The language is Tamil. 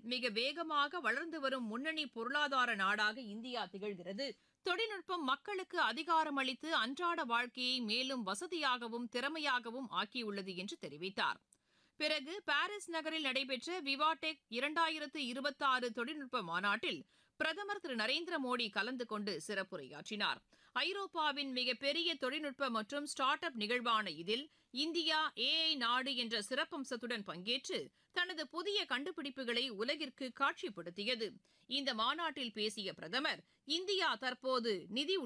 மிக வேகமாக வளர்ந்து வரும் முன்னணி பொருளாதார நாடாக இந்தியா திகழ்கிறது தொழில்நுட்பம் மக்களுக்கு அதிகாரமளித்து அன்றாட வாழ்க்கையை மேலும் வசதியாகவும் திறமையாகவும் ஆக்கியுள்ளது என்று தெரிவித்தார் பிறகு பாரிஸ் நகரில் நடைபெற்ற விவாடெக் இரண்டாயிரத்து இருபத்தாறு தொழில்நுட்ப மாநாட்டில் பிரதமர் திரு நரேந்திர மோடி கலந்து கொண்டு சிறப்புரையாற்றினார் ஐரோப்பாவின் மிகப்பெரிய தொழில்நுட்ப மற்றும் ஸ்டார்ட் அப் நிகழ்வான இதில் இந்தியா ஏஐ நாடு என்ற சிறப்பம்சத்துடன் பங்கேற்று தனது புதிய கண்டுபிடிப்புகளை உலகிற்கு காட்சிப்படுத்தியது இந்த மாநாட்டில் பேசிய பிரதமர் இந்தியா தற்போது நிதி